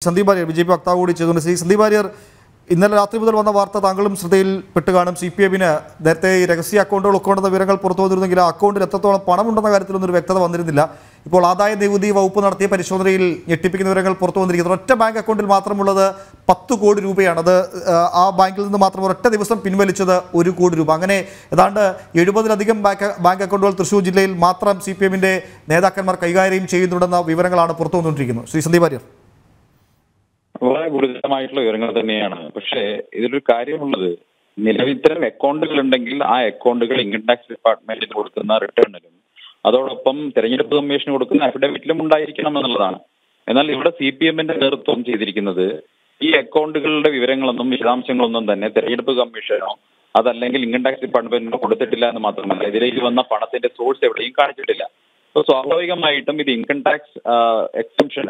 Sandeep Warrier B J P വക്താവ് കൂടി ചെയ്തുകൊണ്ട് ശ്രീ സന്ദീപ് വാര്യർ ഇന്നലെ രാത്രി മുതൽ വന്ന വാർത്ത താങ്കളും ശ്രദ്ധയിൽ പെട്ട് കാണും സി പി എമ്മിന് നേരത്തെ ഈ രഹസ്യ അക്കൗണ്ടുകൾ ഉൾക്കൊള്ളുന്ന വിവരങ്ങൾ പുറത്തു വന്നിരുന്നെങ്കിൽ ആ അക്കൗണ്ടിൽ എത്രത്തോളം പണമുണ്ടെന്ന കാര്യത്തിലൊന്നും ഒരു വ്യക്തത വന്നിരുന്നില്ല ഇപ്പോൾ ആദായ നികുതി വകുപ്പ് നടത്തിയ പരിശോധനയിൽ ഞെട്ടിപ്പിക്കുന്ന വിവരങ്ങൾ പുറത്തു വന്നിരിക്കുന്നത് ഒറ്റ ബാങ്ക് അക്കൗണ്ടിൽ മാത്രമുള്ളത് പത്ത് കോടി രൂപയാണ് അത് ആ, ആ ബാങ്കിൽ നിന്ന് മാത്രം ഒരൊറ്റ ദിവസം പിൻവലിച്ചത് ഒരു കോടി രൂപ അങ്ങനെ ഏതാണ്ട് എഴുപതിലധികം ബാങ്ക് ബാങ്ക് അക്കൗണ്ടുകൾ തൃശ്ശൂർ ജില്ലയിൽ മാത്രം സി പി എമ്മിന്റെ നേതാക്കന്മാർ കൈകാര്യം ചെയ്യുന്നുണ്ടെന്ന വിവരങ്ങളാണ് പുറത്തു വന്നുകൊണ്ടിരിക്കുന്നത് ശ്രീ സന്ദീപ് വാര്യർ വളരെ ഗുരുതരമായിട്ടുള്ള വിവരങ്ങൾ തന്നെയാണ് പക്ഷേ ഇതിലൊരു കാര്യമുള്ളത് നിലവിൽ ഇത്തരം അക്കൗണ്ടുകൾ ഉണ്ടെങ്കിൽ ആ അക്കൗണ്ടുകൾ ഇൻകം ടാക്സ് ഡിപ്പാർട്ട്മെന്റിന് കൊടുക്കുന്ന റിട്ടേണിലും അതോടൊപ്പം തെരഞ്ഞെടുപ്പ് കമ്മീഷന് കൊടുക്കുന്ന അഫിഡവിറ്റിലും ഉണ്ടായിരിക്കണം എന്നുള്ളതാണ് എന്നാൽ ഇവിടെ സി പി എമ്മിന്റെ നേതൃത്വം ചെയ്തിരിക്കുന്നത് ഈ അക്കൗണ്ടുകളുടെ വിവരങ്ങളൊന്നും വിശദാംശങ്ങളൊന്നും തന്നെ തെരഞ്ഞെടുപ്പ് കമ്മീഷനോ അതല്ലെങ്കിൽ ഇൻകം ടാക്സ് ഡിപ്പാർട്ട്മെന്റിനോ കൊടുത്തിട്ടില്ല എന്ന് മാത്രമല്ല ഇതിലേക്ക് വന്ന പണത്തിന്റെ സോഴ്സ് എവിടെയും കാണിച്ചിട്ടില്ല അപ്പൊ സ്വാഭാവികമായിട്ടും ഇത് ഇൻകം ടാക്സ് എക്സംഷന്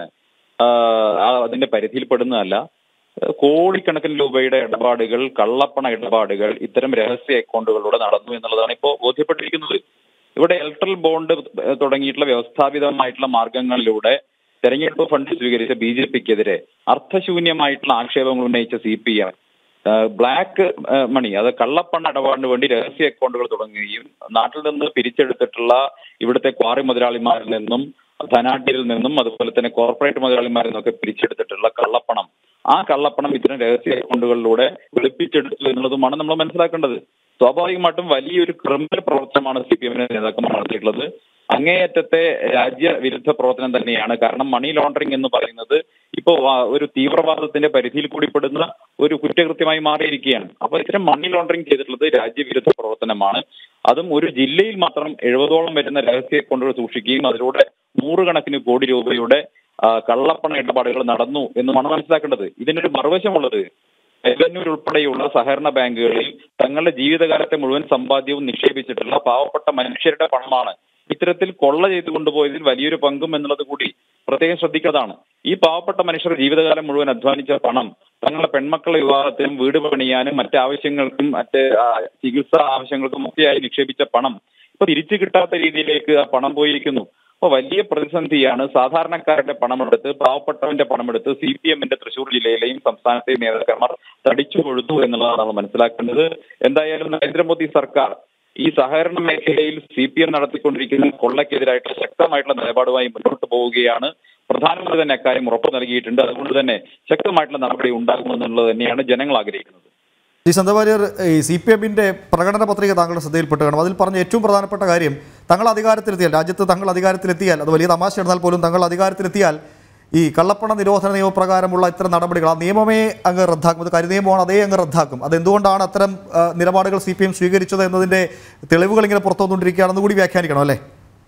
അതിന്റെ പരിധിയിൽ പെടുന്നതല്ല കോടിക്കണക്കിന് രൂപയുടെ ഇടപാടുകൾ കള്ളപ്പണ ഇടപാടുകൾ ഇത്തരം രഹസ്യ അക്കൗണ്ടുകളിലൂടെ നടന്നു എന്നുള്ളതാണ് ഇപ്പോൾ ബോധ്യപ്പെട്ടിരിക്കുന്നത് ഇവിടെ ഇലക്ട്രൽ ബോണ്ട് തുടങ്ങിയിട്ടുള്ള വ്യവസ്ഥാപിതമായിട്ടുള്ള മാർഗങ്ങളിലൂടെ തെരഞ്ഞെടുപ്പ് ഫണ്ട് സ്വീകരിച്ച ബി ജെ പിക്കെതിരെ അർത്ഥശൂന്യമായിട്ടുള്ള ആക്ഷേപങ്ങൾ ഉന്നയിച്ച C P M black money അത് കള്ളപ്പണ ഇടപാടിന് വേണ്ടി രഹസ്യ അക്കൗണ്ടുകൾ തുടങ്ങുകയും നാട്ടിൽ നിന്ന് പിരിച്ചെടുത്തിട്ടുള്ള ഇവിടുത്തെ ക്വാറി മുതലാളിമാരിൽ നിന്നും ധനാഢ്യരിൽ നിന്നും അതുപോലെ തന്നെ കോർപ്പറേറ്റ് മുതലാളിമാരിൽ നിന്നൊക്കെ പിരിച്ചെടുത്തിട്ടുള്ള കള്ളപ്പണം ആ കള്ളപ്പണം ഇത്തരം രഹസ്യ അക്കൗണ്ടുകളിലൂടെ വെളുപ്പിച്ചെടുത്തു എന്നുള്ളതുമാണ് നമ്മൾ മനസ്സിലാക്കേണ്ടത് സ്വാഭാവികമായിട്ടും വലിയൊരു ക്രിമിനൽ പ്രവർത്തനമാണ് സി പി എമ്മിന്റെ നേതാക്കന്മാർ നടത്തിയിട്ടുള്ളത് അങ്ങേയറ്റത്തെ രാജ്യവിരുദ്ധ പ്രവർത്തനം തന്നെയാണ് കാരണം മണി ലോണ്ടറിംഗ് എന്ന് പറയുന്നത് ഇപ്പോ ഒരു തീവ്രവാദത്തിന്റെ പരിധിയിൽ കൂടി പെടുന്ന ഒരു കുറ്റകൃത്യമായി മാറിയിരിക്കുകയാണ് അപ്പൊ ഇത്തരം മണി ലോണ്ടറിംഗ് ചെയ്തിട്ടുള്ളത് രാജ്യവിരുദ്ധ പ്രവർത്തനമാണ് അതും ഒരു ജില്ലയിൽ മാത്രം എഴുപതോളം വരുന്ന രഹസ്യ അക്കൗണ്ടുകൾ സൂക്ഷിക്കുകയും അതിലൂടെ നൂറുകണക്കിന് കോടി രൂപയുടെ കള്ളപ്പണ ഇടപാടുകൾ നടന്നു എന്നുമാണ് മനസ്സിലാക്കേണ്ടത് ഇതിനൊരു മറുവശമുള്ളത് എല്ലന്നൂർ ഉൾപ്പെടെയുള്ള സഹകരണ ബാങ്കുകളിൽ തങ്ങളുടെ ജീവിതകാലത്തെ മുഴുവൻ സമ്പാദ്യവും നിക്ഷേപിച്ചിട്ടുള്ള പാവപ്പെട്ട മനുഷ്യരുടെ പണമാണ് ഇത്തരത്തിൽ കൊള്ള ചെയ്തു കൊണ്ടുപോയതിൽ വലിയൊരു പങ്കും എന്നുള്ളത് കൂടി പ്രത്യേകം ശ്രദ്ധിക്കുന്നതാണ് ഈ പാവപ്പെട്ട മനുഷ്യർ ജീവിതകാലം മുഴുവൻ അധ്വാനിച്ച പണം തങ്ങളുടെ പെൺമക്കളുടെ വിവാഹത്തിനും വീട് പണിയാനും മറ്റ് ആവശ്യങ്ങൾക്കും മറ്റ് ചികിത്സാ ആവശ്യങ്ങൾക്കും ഒക്കെയായി നിക്ഷേപിച്ച പണം ഇപ്പൊ തിരിച്ചു കിട്ടാത്ത രീതിയിലേക്ക് ആ പണം പോയിരിക്കുന്നു അപ്പൊ വലിയ പ്രതിസന്ധിയാണ് സാധാരണക്കാരുടെ പണമെടുത്ത് പാവപ്പെട്ടവന്റെ പണമെടുത്ത് സി പി എമ്മിന്റെ തൃശൂർ ജില്ലയിലെയും സംസ്ഥാനത്തെയും നേതാക്കന്മാർ തടിച്ചു കൊഴുത്തു എന്നുള്ളതാണ് നമ്മൾ മനസ്സിലാക്കേണ്ടത് എന്തായാലും നരേന്ദ്രമോദി സർക്കാർ ഈ സഹകരണ മേഖലയിൽ സി പി എം നടത്തിക്കൊണ്ടിരിക്കുന്ന കൊള്ളയ്ക്കെതിരായിട്ടുള്ള ശക്തമായിട്ടുള്ള നിലപാടുമായി മുന്നോട്ട് പോവുകയാണ് പ്രധാനമന്ത്രി തന്നെ അക്കാര്യം ഉറപ്പു നൽകിയിട്ടുണ്ട് അതുകൊണ്ട് തന്നെ ശക്തമായിട്ടുള്ള നടപടി ഉണ്ടാകുമെന്നുള്ളത് തന്നെയാണ് ജനങ്ങൾ ആഗ്രഹിക്കുന്നത് ഈ സന്തവാര്യർ ഈ സി പി എമ്മിൻ്റെ പ്രകടന പത്രിക താങ്കളുടെ ശ്രദ്ധയിൽപ്പെട്ട് കാണും അതിൽ പറഞ്ഞ ഏറ്റവും പ്രധാനപ്പെട്ട കാര്യം തങ്ങൾ അധികാരത്തിലെത്തിയാൽ രാജ്യത്ത് തങ്ങൾ അധികാരത്തിലെത്തിയാൽ അത് വലിയ തമാശ എന്നാൽ പോലും തങ്ങൾ അധികാരത്തിലെത്തിയാൽ ഈ കള്ളപ്പണ നിരോധന നിയമപ്രകാരമുള്ള ഇത്തരം നടപടികൾ ആ നിയമമേ അങ്ങ് റദ്ദാക്കും അത് കരിനിയമമാണ് അതേ അങ്ങ് റദ്ദാക്കും അതെന്തുകൊണ്ടാണ് അത്തരം നിലപാടുകൾ സി പി എം സ്വീകരിച്ചത് എന്നതിൻ്റെ തെളിവുകൾ ഇങ്ങനെ പുറത്തു വന്നുകൊണ്ടിരിക്കുകയാണെന്ന് കൂടി വ്യാഖ്യാനിക്കണം അല്ലേ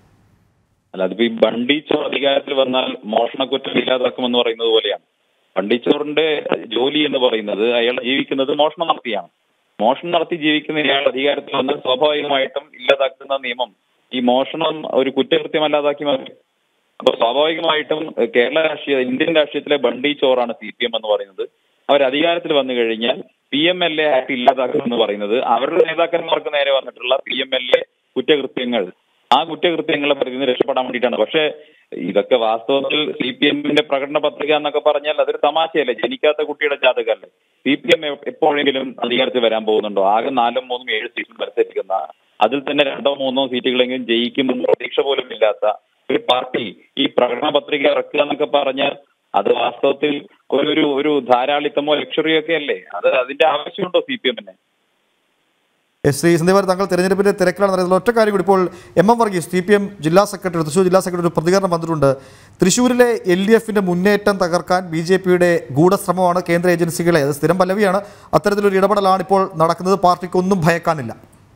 അല്ല അതിപ്പോ ഈ ബണ്ടിച്ചോർ അധികാരത്തിൽ വന്നാൽ മോഷണക്കുറ്റം ഇല്ലാതാക്കുമെന്ന് പറയുന്നത് പോലെയാണ് പണ്ടിച്ചോറിന്റെ ജോലി എന്ന് പറയുന്നത് അയാൾ ജീവിക്കുന്നത് മോഷണം നടത്തിയാണ് മോഷണം നടത്തി ജീവിക്കുന്ന ഇയാൾ അധികാരത്തിൽ വന്നാൽ സ്വാഭാവികമായിട്ടും ഇല്ലാതാക്കുന്ന നിയമം ഈ മോഷണം ഒരു കുറ്റകൃത്യമല്ലാതാക്കി മാറ്റും അപ്പൊ സ്വാഭാവികമായിട്ടും കേരള രാഷ്ട്രീയ ഇന്ത്യൻ രാഷ്ട്രീയത്തിലെ ബണ്ടി ചോറാണ് സി പി എം എന്ന് പറയുന്നത് അവർ അധികാരത്തിൽ വന്നു കഴിഞ്ഞാൽ P M L A act ഇല്ലാതാക്കുമെന്ന് പറയുന്നത് അവരുടെ നേതാക്കന്മാർക്ക് നേരെ വന്നിട്ടുള്ള പി എം എൽ എ കുറ്റകൃത്യങ്ങൾ ആ കുറ്റകൃത്യങ്ങളെ പരിധി നിന്ന് രക്ഷപ്പെടാൻ വേണ്ടിയിട്ടാണ് പക്ഷേ ഇതൊക്കെ വാസ്തവത്തിൽ സി പി എമ്മിന്റെ പ്രകടന പത്രിക എന്നൊക്കെ പറഞ്ഞാൽ അതൊരു തമാശയല്ലേ ജനിക്കാത്ത കുട്ടിയുടെ ജാതകല്ലേ സി പി എം എപ്പോഴെങ്കിലും അധികാരത്തിൽ വരാൻ പോകുന്നുണ്ടോ ആകെ നാലും മൂന്നും ഏഴ് സീറ്റിൽ മത്സരിക്കുന്ന അതിൽ തന്നെ രണ്ടോ മൂന്നോ സീറ്റുകളെങ്കിലും ജയിക്കുമെന്ന് പ്രതീക്ഷ പോലും ഇല്ലാത്ത ഒരു പാർട്ടി ഈ പ്രകടന പത്രിക ഇറക്കുക എന്നൊക്കെ പറഞ്ഞാൽ അത് വാസ്തവത്തിൽ ഒരു ഒരു ധാരാളിത്തമോ ലക്ഷറിയോ ഒക്കെ അല്ലേ അത് അതിന്റെ ആവശ്യമുണ്ടോ സി പി എമ്മിന് ശ്രീ സന്ദീപ് താങ്കൾ തെരഞ്ഞെടുപ്പിന്റെ തിരക്കിലാണ് പറയുന്നത് ഒറ്റ കാര്യം കൂടി ഇപ്പോൾ M M Varghese C P M ജില്ലാ സെക്രട്ടറി തൃശ്ശൂർ ജില്ലാ സെക്രട്ടറി ഒരു പ്രതികരണം വന്നിട്ടുണ്ട് തൃശ്ശൂരിലെ എൽ ഡി എഫിന്റെ മുന്നേറ്റം തകർക്കാൻ ബി ജെ പിയുടെ ഗൂഢശ്രമമാണ് കേന്ദ്ര ഏജൻസികളെ അത് സ്ഥിരം പല്ലവിയാണ് അത്തരത്തിലൊരു ഇടപെടലാണ് ഇപ്പോൾ നടക്കുന്നത് പാർട്ടിക്ക് ഒന്നും ഭയക്കാനില്ല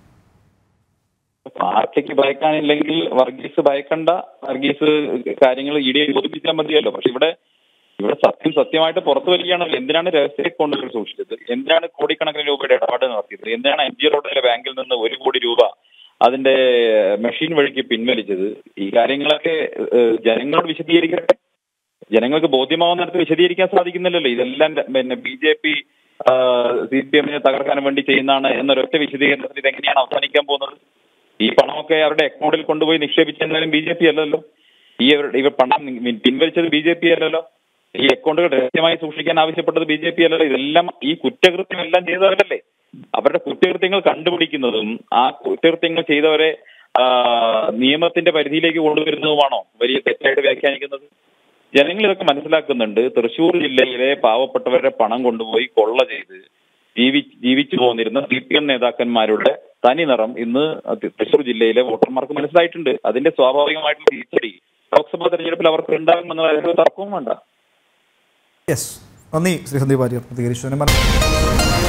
പാർട്ടിക്ക് ഭയക്കാനില്ലെങ്കിൽ വർഗീസ് ഭയക്കണ്ട വർഗീസ് കാര്യങ്ങൾ ഇ ഡിയെ ബോധിപ്പിച്ചാൽ മതിയല്ലോ പക്ഷെ ഇവിടെ ഇവിടെ സത്യം സത്യമായിട്ട് പുറത്തു വരികയാണല്ലോ എന്തിനാണ് രഹസ്യ അക്കൗണ്ടുകൾ സൂക്ഷിച്ചത് എന്തിനാണ് കോടിക്കണക്കിന് രൂപയുടെ ഇടപാട് നടത്തിയത് എന്തിനാണ് എം ജി റോഡിലെ ബാങ്കിൽ നിന്ന് ഒരു കോടി രൂപ അതിന്റെ മെഷീൻ വഴിക്ക് പിൻവലിച്ചത് ഈ കാര്യങ്ങളൊക്കെ ജനങ്ങളോട് വിശദീകരിക്കട്ടെ ജനങ്ങൾക്ക് ബോധ്യമാവുന്നിടത്ത് വിശദീകരിക്കാൻ സാധിക്കുന്നില്ലല്ലോ ഇതെല്ലാം പിന്നെ B J P C P എമ്മിനെ തകർക്കാൻ വേണ്ടി ചെയ്യുന്നതാണ് എന്നൊരൊറ്റ വിശദീകരണത്തിൽ ഇതെങ്ങനെയാണ് അവസാനിക്കാൻ പോകുന്നത് ഈ പണമൊക്കെ അവരുടെ അക്കൗണ്ടിൽ കൊണ്ടുപോയി നിക്ഷേപിച്ചെന്നാലും ബി ജെ പി അല്ലല്ലോ ഈ ഇവർ പണം പിൻവലിച്ചത് ബി ജെ പി അല്ലല്ലോ ഈ അക്കൗണ്ടുകൾ രഹസ്യമായി സൂക്ഷിക്കാൻ ആവശ്യപ്പെട്ടത് ബി ജെ പി അല്ലല്ലോ ഇതെല്ലാം ഈ കുറ്റകൃത്യം എല്ലാം ചെയ്തവരല്ലേ അവരുടെ കുറ്റകൃത്യങ്ങൾ കണ്ടുപിടിക്കുന്നതും ആ കുറ്റകൃത്യങ്ങൾ ചെയ്തവരെ ആ, നിയമത്തിന്റെ പരിധിയിലേക്ക് കൊണ്ടുവരുന്നതുമാണോ വലിയ തെറ്റായിട്ട് വ്യാഖ്യാനിക്കുന്നത് ജനങ്ങൾ ഇതൊക്കെ മനസ്സിലാക്കുന്നുണ്ട് തൃശൂർ ജില്ലയിലെ പാവപ്പെട്ടവരുടെ പണം കൊണ്ടുപോയി കൊള്ള ചെയ്ത് ജീവി ജീവിച്ചു പോന്നിരുന്ന സി പി എം നേതാക്കന്മാരുടെ തനി നിറം ഇന്ന് തൃശൂർ ജില്ലയിലെ വോട്ടർമാർക്ക് മനസ്സിലായിട്ടുണ്ട് അതിന്റെ സ്വാഭാവികമായിട്ടുള്ള തിരിച്ചടി ലോക്സഭാ തെരഞ്ഞെടുപ്പിൽ അവർക്ക് ഉണ്ടാകുമെന്ന കാര്യത്തിൽ തർക്കവും വേണ്ട യെസ് നന്ദി ശ്രീ സന്ദീപ് വാര്യർ പ്രതികരിച്ചു